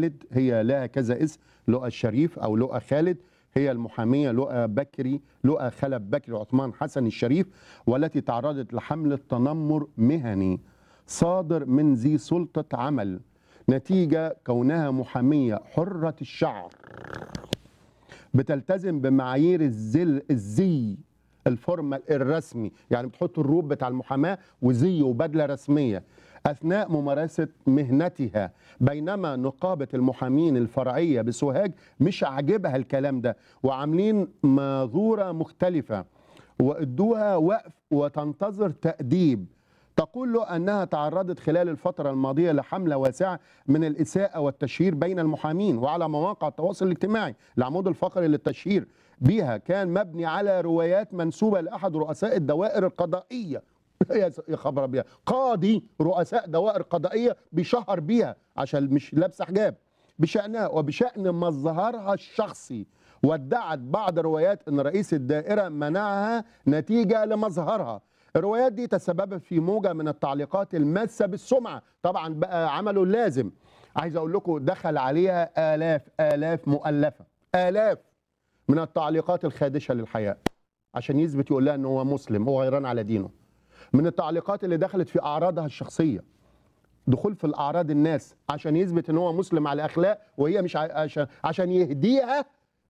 خالد هي لها كذا اسم لؤى الشريف او لؤى خالد هي المحاميه لؤى بكري لؤى خلف بكري عثمان حسن الشريف والتي تعرضت لحمله تنمر مهني صادر من ذي سلطه عمل نتيجه كونها محاميه حره الشعر بتلتزم بمعايير الزل الزي الفورمال الرسمي يعني بتحط الروب بتاع المحاماه وزي وبدله رسميه اثناء ممارسه مهنتها بينما نقابه المحامين الفرعيه بسوهاج مش عاجبها الكلام ده وعاملين ماذوره مختلفه وادوها وقف وتنتظر تاديب تقول له انها تعرضت خلال الفتره الماضيه لحمله واسعه من الاساءه والتشهير بين المحامين وعلى مواقع التواصل الاجتماعي العمود الفقري للتشهير بيها كان مبني على روايات منسوبه لاحد رؤساء الدوائر القضائيه يا خبر بيها قاضي رؤساء دوائر قضائيه بيشهر بيها عشان مش لابسه حجاب بشانها وبشان مظهرها الشخصي وادعت بعض الروايات ان رئيس الدائره منعها نتيجه لمظهرها الروايات دي تسببت في موجه من التعليقات الماسه بالسمعه طبعا بقى عملوا اللازم عايز اقول لكم دخل عليها الاف الاف مؤلفه الاف من التعليقات الخادشه للحياه عشان يثبت يقول لها ان هو مسلم هو غيران على دينه من التعليقات اللي دخلت في اعراضها الشخصيه دخول في الاعراض الناس عشان يثبت ان هو مسلم على اخلاق وهي مش ع- عشان عشان يهديها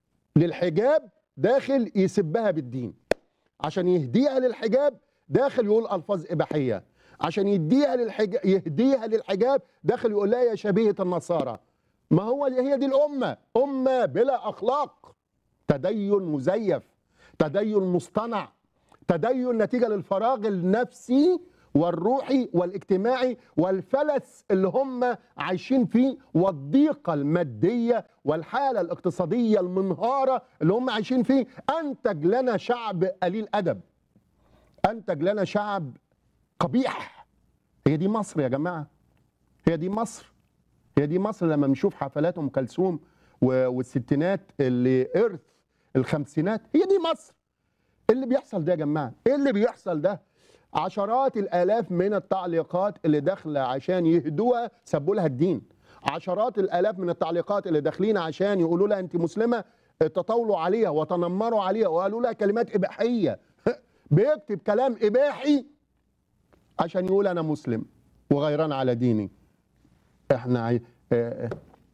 للحجاب داخل يسبها بالدين عشان يهديها للحجاب داخل يقول الفاظ اباحيه عشان يديها للحجاب يهديها للحجاب داخل يقول لها يا شبيهه النصارى ما هو هي دي الامه امه بلا اخلاق تدين مزيف تدين مصطنع تدين نتيجه للفراغ النفسي والروحي والاجتماعي والفلس اللي هم عايشين فيه والضيقه الماديه والحاله الاقتصاديه المنهاره اللي هم عايشين فيه انتج لنا شعب قليل ادب انتج لنا شعب قبيح هي دي مصر يا جماعه هي دي مصر هي دي مصر لما بنشوف حفلات ام كلثوم و- والستينات اللي ارث الخمسينات هي دي مصر ايه اللي بيحصل ده يا جماعه ايه اللي بيحصل ده عشرات الالاف من التعليقات اللي داخله عشان يهدوها سبوا لها الدين عشرات الالاف من التعليقات اللي داخلين عشان يقولوا لها انت مسلمه تطاولوا عليها وتنمروا عليها وقالوا لها كلمات اباحيه بيكتب كلام اباحي عشان يقول انا مسلم وغيران على ديني احنا عاي... آه، آه.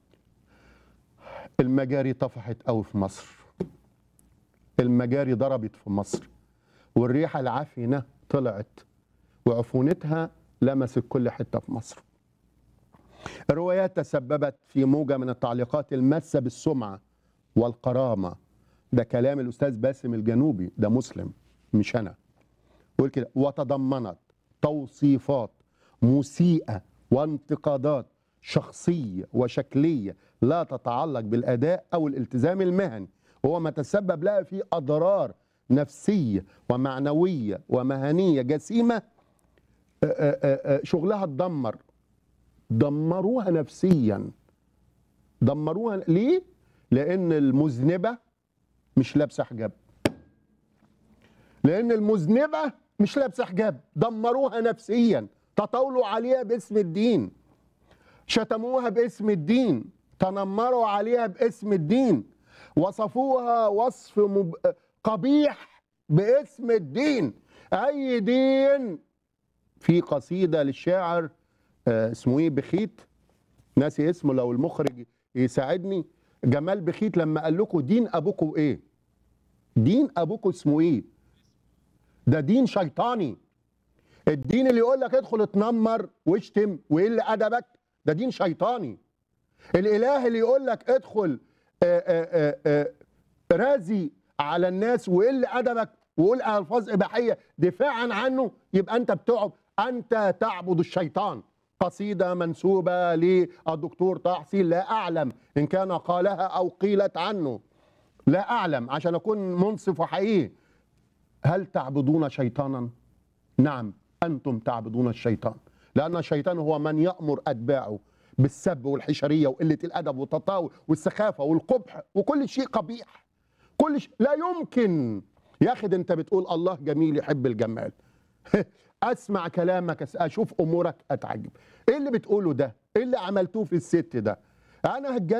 المجاري طفحت قوي في مصر المجاري ضربت في مصر والريحه العفنه طلعت وعفونتها لمست كل حته في مصر الروايات تسببت في موجه من التعليقات الماسه بالسمعه والكرامه ده كلام الاستاذ باسم الجنوبي ده مسلم مش انا بقول كده وتضمنت توصيفات مسيئه وانتقادات شخصيه وشكليه لا تتعلق بالاداء او الالتزام المهني وهو ما تسبب لها في اضرار نفسيه ومعنويه ومهنيه جسيمه آه، آه، آه، شغلها اتدمر دمروها نفسيا دمروها ليه؟ لان المذنبه مش لابسه حجاب لان المذنبه مش لابسه حجاب دمروها نفسيا تطاولوا عليها باسم الدين شتموها باسم الدين تنمروا عليها باسم الدين وصفوها وصف مب... قبيح باسم الدين اي دين في قصيده للشاعر آه، اسمه ايه بخيت ناسي اسمه لو المخرج يساعدني جمال بخيت لما قال لكم دين ابوكم ايه دين ابوكم اسمه ايه ده دين شيطاني الدين اللي يقول لك ادخل اتنمر واشتم وقل ادبك ده دين شيطاني الاله اللي يقول لك ادخل آآ آآ آآ رازي على الناس وقل ادبك وقول الفاظ اباحيه دفاعا عنه يبقى انت بتعب انت تعبد الشيطان قصيده منسوبه للدكتور طه حسين لا اعلم ان كان قالها او قيلت عنه لا اعلم عشان اكون منصف وحقيقي هل تعبدون شيطانا نعم انتم تعبدون الشيطان لان الشيطان هو من يامر اتباعه بالسب والحشريه وقله الادب والتطاول والسخافه والقبح وكل شيء قبيح كل شيء لا يمكن يا اخي ده انت بتقول الله جميل يحب الجمال اسمع كلامك أس- اشوف امورك اتعجب ايه اللي بتقوله ده ايه اللي عملتوه في الست ده انا هتجنن